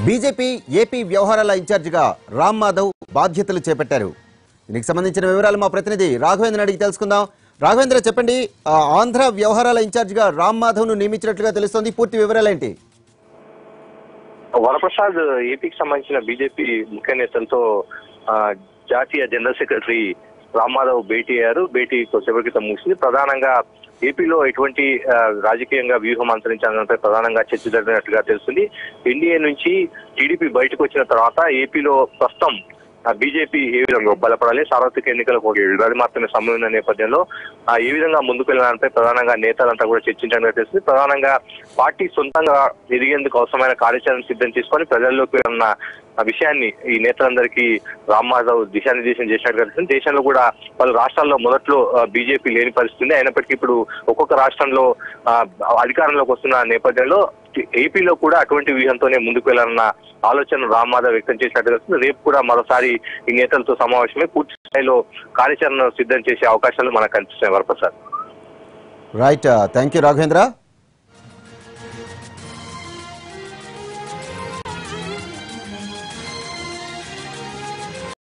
BJP AP వ్యవహారాల ఇన్ఛార్జిగా రామ్ మాధవ్ బాధ్యతలు చేపట్టారు దీనికి సంబంధించిన వివరాలు మా ప్రతినిధి రాఘవేంద్ర అడిగి తెలుసుకుందాం రాఘవేంద్ర చెప్పండి ఆ, ఆంధ్ర వ్యవహారాల ఇన్ఛార్జిగా రామ్ మాధవ్ను నియమించినట్లుగా తెలుస్తోంది పూర్తి వివరాలేంటి వరప్రసాద్ ఏపీకి సంబంధించిన బీజేపీ ముఖ్య నేతలతో ఆ, జాతీయ జనరల్ సెక్రటరీ రామ్ మాధవ్ భేటీ అయ్యారు భేటీ కొద్దిసేపటి క్రితం ముగిసింది ప్రధానంగా ఏపీలో ఎటువంటి ఆ, రాజకీయంగా వ్యూహం అనుసరించాలంటే ప్రధానంగా చర్చ జరిగినట్టుగా తెలుస్తుంది ఎన్డీఏ నుంచి టీడీపీ బయటకు వచ్చిన తర్వాత ఏపీలో ప్రస్తుతం బీజేపీ ఏ విధంగా బలపడాలి సార్వత్రిక ఎన్నికలకు ఒక ఏడాది మాత్రమే సమయం ఉన్న నేపథ్యంలో ఆ, ఏ విధంగా ముందుకు వెళ్ళడానిపై ప్రధానంగా నేతలంతా కూడా చర్చించడం తెలుస్తుంది ప్రధానంగా పార్టీ సొంతంగా ఎదిగేందుకు అవసరమైన కార్యాచరణ సిద్ధం చేసుకొని ప్రజల్లోకి ఉన్న ఆ విషయాన్ని ఈ నేతలందరికీ రామ్ మాధవ్ దిశానిర్దేశం చేసినట్టుగా తెలుస్తుంది దేశంలో కూడా పలు రాష్ట్రాల్లో మొదట్లో బీజేపీ లేని పరిస్థితి ఉంది అయినప్పటికీ ఇప్పుడు ఒక్కొక్క రాష్ట్రంలో ఆ, అధికారంలోకి వస్తున్న నేపథ్యంలో ఏపీలో కూడా అటువంటి వ్యూహంతోనే ముందుకు వెళ్లాలన్న ఆలోచన రామ్ మాధవ్ వ్యక్తం చేసినట్టు తెలుస్తుంది రేపు కూడా మరోసారి ఈ నేతలతో సమావేశమై పూర్తి స్థాయిలో కార్యాచరణ సిద్ధం చేసే అవకాశాలు మనకు కనిపిస్తున్నాయి Varaprasad right thank you Raghavendra